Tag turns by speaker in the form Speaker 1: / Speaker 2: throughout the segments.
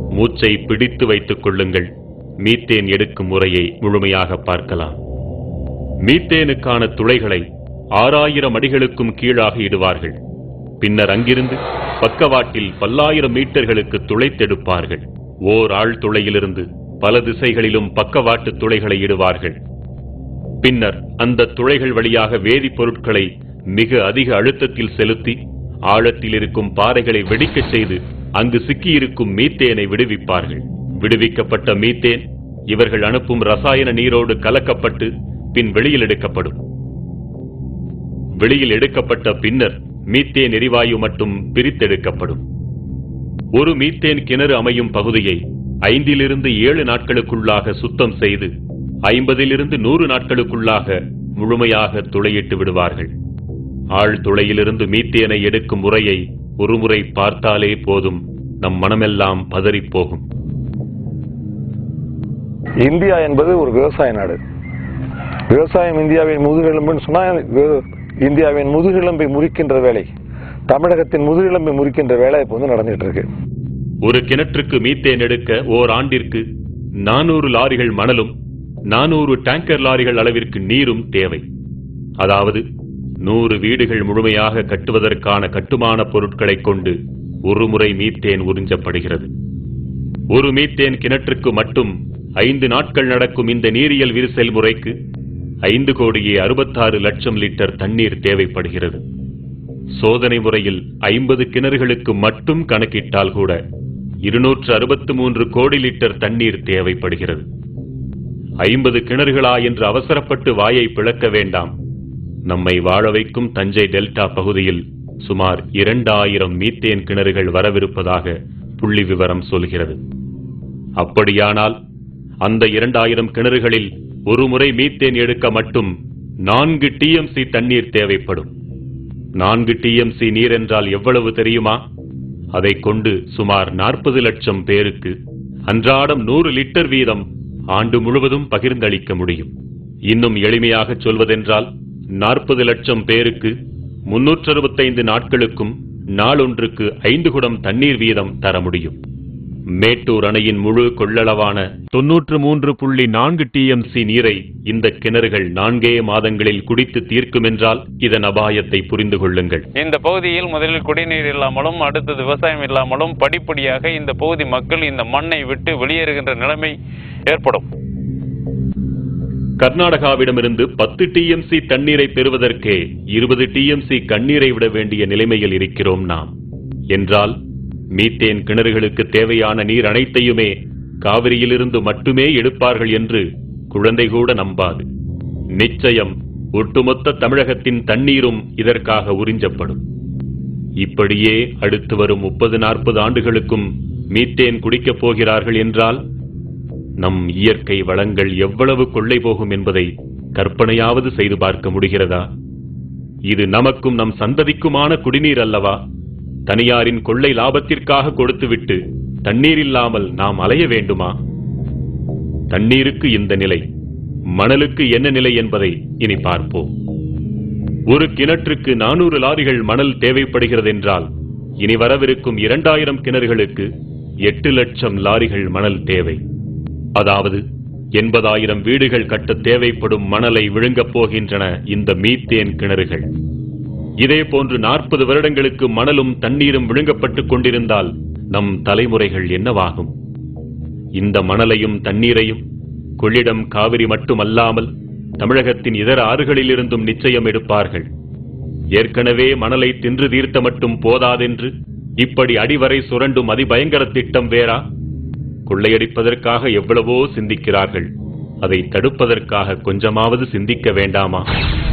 Speaker 1: மூச்சை பிடித்து வைத்துக் கொள்ளுங்கள் மீத்தேன் எடுக்கும் முறையை முழுமையாக பார்க்கலாம் மீத்தேனுக்கான துளைகளை ஆறாயிரம் அடிகளுக்கும் கீழாக இடுவார்கள் பின்னர் அங்கிருந்து பக்கவாட்டில் பல்லாயிரம் மீட்டர்களுக்கு துளைத்தெடுப்பார்கள் ஓர் ஆழ் துளையிலிருந்து பல திசைகளிலும் பக்கவாட்டு துளைகளை இடுவார்கள் பின்னர் அந்த துளைகள் வழியாக வேதிப்பொருட்களை மிக அதிக அழுத்தத்தில் செலுத்தி ஆழத்தில் இருக்கும் பாறைகளை வெடிக்கச் செய்து அங்கு சிக்கியிருக்கும் மீத்தேனை விடுவிப்பார்கள் விடுவிக்கப்பட்ட மீத்தேன் இவர்கள் அனுப்பும் ரசாயன நீரோடு கலக்கப்பட்டு பின் வெளியில் எடுக்கப்படும் வெளியில் எடுக்கப்பட்ட பின்னர் மீத்தேன் எரிவாயு மட்டும் பிரித்தெடுக்கப்படும் ஒரு மீத்தேன் கிணறு அமையும் பகுதியை ஐந்திலிருந்து ஏழு நாட்களுக்குள்ளாக சுத்தம் செய்து ஐம்பதிலிருந்து நூறு நாட்களுக்குள்ளாக முழுமையாக துளையிட்டு விடுவார்கள் ஆழ் துளையிலிருந்து மீத்தேனை எடுக்கும் முறையை ஒருமுறை பார்த்தாலே போதும் நம் மனமெல்லாம் பதறிப் போகும்
Speaker 2: இந்தியா என்பது ஒரு விவசாய நாடு விவசாயம் இந்தியாவின் முதுகெலும்புன்னு சொன்னா வி- இந்தியாவின் முதுகெலும்பை முறிக்கின்ற வேலை தமிழகத்தின் முதுகெலும்பை முறிக்கின்ற வேலை இப்போ வந்து நடந்துட்டு இருக்கு
Speaker 1: ஒரு கிணற்றுக்கு மீத்தேன் எடுக்க ஓர் ஆண்டிற்கு நானூறு லாரிகள் மணலும் நானூறு டேங்கர் லாரிகள் அளவிற்கு நீரும் தேவை அதாவது நூறு வீடுகள் முழுமையாக கட்டுவதற்கான கட்டுமான பொருட்களைக் கொண்டு ஒரு முறை மீத்தேன் உறிஞ்சப்படுகிறது ஒரு மீத்தேன் கிணற்றுக்கு மட்டும் ஐந்து நாட்கள் நடக்கும் இந்த நீரியல் விரிசல் முறைக்கு ஐந்து கோடியே அறுபத்தாறு லட்சம் லிட்டர் தண்ணீர் தேவைப்படுகிறது சோதனை முறையில் ஐம்பது கிணறுகளுக்கு மட்டும் கணக்கிட்டால் கூட இருநூற்று அறுபத்து மூன்று கோடி லிட்டர் தண்ணீர் தேவைப்படுகிறது ஐம்பது கிணறுகளா என்று அவசரப்பட்டு வாயை பிளக்க வேண்டாம் நம்மை வாழ வைக்கும் தஞ்சை டெல்டா பகுதியில் சுமார் இரண்டாயிரம் மீத்தேன் கிணறுகள் வரவிருப்பதாக புள்ளி விவரம் சொல்கிறது அப்படியானால் அந்த இரண்டாயிரம் கிணறுகளில் ஒரு முறை மீத்தேன் எடுக்க மட்டும் நான்கு டிஎம்சி தண்ணீர் தேவைப்படும் நான்கு டிஎம்சி நீர் என்றால் எவ்வளவு தெரியுமா அதைக் கொண்டு சுமார் நாற்பது லட்சம் பேருக்கு அன்றாடம் நூறு லிட்டர் வீதம் ஆண்டு முழுவதும் பகிர்ந்தளிக்க முடியும் இன்னும் எளிமையாகச் சொல்வதென்றால் நாற்பது லட்சம் பேருக்கு முன்னூற்று அறுபத்தைந்து நாட்களுக்கும் நாளொன்றுக்கு ஐந்து குடம் தண்ணீர் வீதம் தர முடியும் மேட்டூர் அணையின் முழு கொள்ளளவான தொன்னூற்று மூன்று புள்ளி நான்கு டிஎம்சி நீரை இந்த கிணறுகள் நான்கே மாதங்களில் குடித்து தீர்க்குமென்றால் இதன் அபாயத்தை புரிந்து கொள்ளுங்கள்
Speaker 3: இந்த பகுதியில் முதலில் குடிநீர் இல்லாமலும் அடுத்தது விவசாயம் இல்லாமலும் படிப்படியாக இந்த பகுதி மக்கள் இந்த மண்ணை விட்டு வெளியேறுகின்ற நிலைமை ஏற்படும்
Speaker 1: கர்நாடகாவிடமிருந்து பத்து டிஎம்சி தண்ணீரை பெறுவதற்கே இருபது டிஎம்சி கண்ணீரை விட வேண்டிய நிலைமையில் இருக்கிறோம் நாம் என்றால் மீத்தேன் கிணறுகளுக்கு தேவையான நீர் அனைத்தையுமே காவிரியிலிருந்து மட்டுமே எடுப்பார்கள் என்று குழந்தை கூட நம்பாது நிச்சயம் ஒட்டுமொத்த தமிழகத்தின் தண்ணீரும் இதற்காக உறிஞ்சப்படும் இப்படியே அடுத்து வரும் முப்பது நாற்பது ஆண்டுகளுக்கும் மீத்தேன் குடிக்கப் போகிறார்கள் என்றால் நம் இயற்கை வளங்கள் எவ்வளவு கொள்ளை போகும் என்பதை கற்பனையாவது செய்து பார்க்க முடிகிறதா இது நமக்கும் நம் சந்ததிக்குமான குடிநீர் அல்லவா தனியாரின் கொள்ளை லாபத்திற்காக கொடுத்துவிட்டு தண்ணீர் இல்லாமல் நாம் அலைய வேண்டுமா தண்ணீருக்கு இந்த நிலை மணலுக்கு என்ன நிலை என்பதை இனி பார்ப்போம் ஒரு கிணற்றுக்கு நானூறு லாரிகள் மணல் தேவைப்படுகிறது என்றால் இனி வரவிருக்கும் இரண்டாயிரம் கிணறுகளுக்கு எட்டு லட்சம் லாரிகள் மணல் தேவை அதாவது எண்பதாயிரம் வீடுகள் கட்ட தேவைப்படும் மணலை விழுங்கப் போகின்றன இந்த மீத்தேன் கிணறுகள் இதே போன்று நாற்பது வருடங்களுக்கு மணலும் தண்ணீரும் விழுங்கப்பட்டுக் கொண்டிருந்தால் நம் தலைமுறைகள் என்னவாகும் இந்த மணலையும் தண்ணீரையும் கொள்ளிடம் காவிரி மட்டுமல்லாமல் தமிழகத்தின் இதர ஆறுகளிலிருந்தும் நிச்சயம் எடுப்பார்கள் ஏற்கனவே மணலை தின்று தீர்த்த மட்டும் போதாதென்று இப்படி அடிவரை சுரண்டும் அதிபயங்கர திட்டம் வேறா கொள்ளையடிப்பதற்காக எவ்வளவோ சிந்திக்கிறார்கள் அதை தடுப்பதற்காக கொஞ்சமாவது சிந்திக்க வேண்டாமா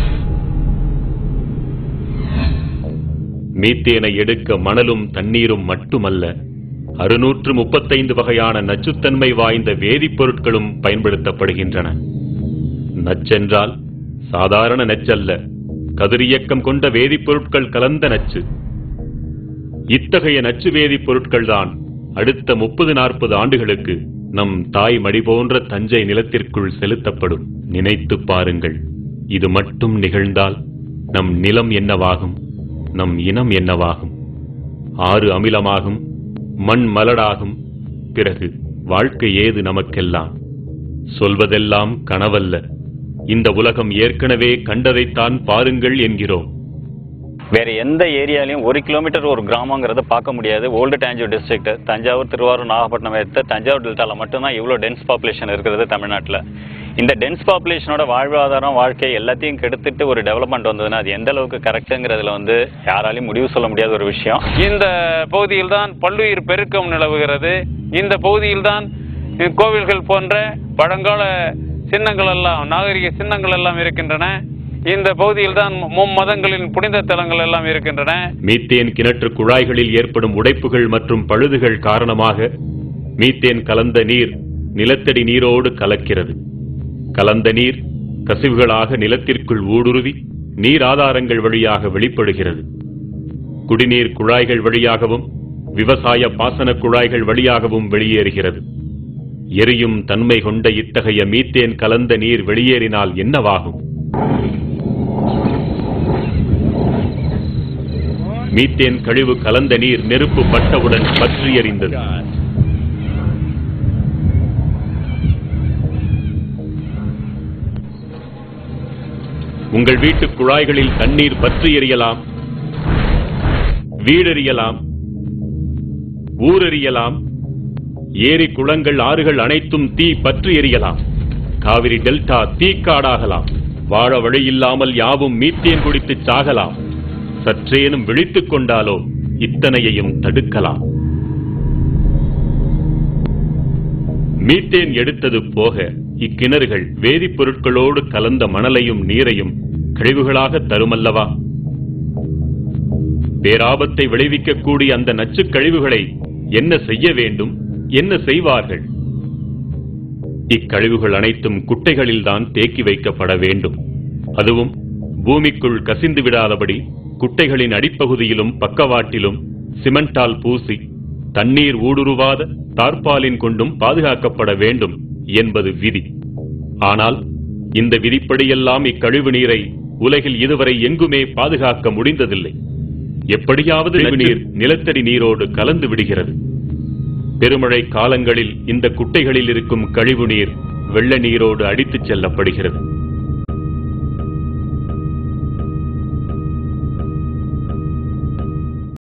Speaker 1: மீத்தேனை எடுக்க மணலும் தண்ணீரும் மட்டுமல்ல அறுநூற்று முப்பத்தைந்து வகையான நச்சுத்தன்மை வாய்ந்த வேதிப்பொருட்களும் பயன்படுத்தப்படுகின்றன நச்சென்றால் சாதாரண நச்சல்ல கதிரியக்கம் கொண்ட வேதிப்பொருட்கள் கலந்த நச்சு இத்தகைய நச்சு வேதிப்பொருட்கள்தான் அடுத்த முப்பது நாற்பது ஆண்டுகளுக்கு நம் தாய் மடி போன்ற தஞ்சை நிலத்திற்குள் செலுத்தப்படும் நினைத்துப் பாருங்கள் இது மட்டும் நிகழ்ந்தால் நம் நிலம் என்னவாகும் நம் இனம் என்னவாகும் ஆறு அமிலமாகும் மண் மலடாகும் பிறகு வாழ்க்கை ஏது நமக்கெல்லாம் சொல்வதெல்லாம் கனவல்ல இந்த உலகம் ஏற்கனவே கண்டதைத்தான் பாருங்கள் என்கிறோம்
Speaker 4: வேற எந்த ஏரியாலையும் ஒரு கிலோமீட்டர் ஒரு கிராமங்கிறத பார்க்க முடியாது ஓல்டு தஞ்சாவூர் டிஸ்ட்ரிக்ட் தஞ்சாவூர் திருவாரூர் நாகப்பட்டினம் எடுத்த தஞ்சாவூர் டெல்டாவில் மட்டும்தான் இவ்வளோ டென்ஸ் பாப்புலேஷன் இருக்கிறது தமிழ்நாட்டில் இந்த டென்ஸ் பாப்புலேஷனோட வாழ்வாதாரம் வாழ்க்கை எல்லாத்தையும் கெடுத்துட்டு ஒரு டெவலப்மெண்ட் வந்ததுன்னா அது எந்த அளவுக்கு கரெக்டுங்கிறதுல வந்து யாராலையும் முடிவு சொல்ல முடியாத ஒரு விஷயம்
Speaker 3: இந்த பகுதியில் தான் பல்லுயிர் பெருக்கம் நிலவுகிறது இந்த பகுதியில் தான் கோவில்கள் போன்ற பழங்கால சின்னங்கள் எல்லாம் நாகரிக சின்னங்கள் எல்லாம் இருக்கின்றன இந்த பகுதியில் தான் மும்மதங்களின் புனித தலங்கள் எல்லாம் இருக்கின்றன
Speaker 1: மீத்தேன் கிணற்று குழாய்களில் ஏற்படும் உடைப்புகள் மற்றும் பழுதுகள் காரணமாக மீத்தேன் கலந்த நீர் நிலத்தடி நீரோடு கலக்கிறது கலந்த நீர் கசிவுகளாக நிலத்திற்குள் ஊடுருவி நீர் ஆதாரங்கள் வழியாக வெளிப்படுகிறது குடிநீர் குழாய்கள் வழியாகவும் விவசாய பாசன குழாய்கள் வழியாகவும் வெளியேறுகிறது எரியும் தன்மை கொண்ட இத்தகைய மீத்தேன் கலந்த நீர் வெளியேறினால் என்னவாகும் மீத்தேன் கழிவு கலந்த நீர் நெருப்பு பட்டவுடன் பற்றி எறிந்தது உங்கள் வீட்டு குழாய்களில் தண்ணீர் பற்றி எறியலாம் வீடெறியலாம் ஊரெறியலாம் ஏரி குளங்கள் ஆறுகள் அனைத்தும் தீ பற்றி எறியலாம் காவிரி டெல்டா தீக்காடாகலாம் வாழ வழியில்லாமல் யாவும் மீத்தேன் குடித்து சாகலாம் சற்றேனும் விழித்துக் கொண்டாலோ இத்தனையையும் தடுக்கலாம் மீத்தேன் எடுத்தது போக இக்கிணறுகள் வேதிப்பொருட்களோடு கலந்த மணலையும் நீரையும் கழிவுகளாக தருமல்லவா பேராபத்தை விளைவிக்கக்கூடிய அந்த நச்சுக் கழிவுகளை என்ன செய்ய வேண்டும் என்ன செய்வார்கள் இக்கழிவுகள் அனைத்தும் குட்டைகளில்தான் தேக்கி வைக்கப்பட வேண்டும் அதுவும் பூமிக்குள் கசிந்து விடாதபடி குட்டைகளின் அடிப்பகுதியிலும் பக்கவாட்டிலும் சிமெண்டால் பூசி தண்ணீர் ஊடுருவாத தார்பாலின் கொண்டும் பாதுகாக்கப்பட வேண்டும் என்பது விதி ஆனால் இந்த விதிப்படியெல்லாம் இக்கழிவு நீரை உலகில் இதுவரை எங்குமே பாதுகாக்க முடிந்ததில்லை எப்படியாவது நீர் நிலத்தடி நீரோடு கலந்து விடுகிறது பெருமழை காலங்களில் இந்த குட்டைகளில் இருக்கும் கழிவு நீர் வெள்ள நீரோடு அடித்துச் செல்லப்படுகிறது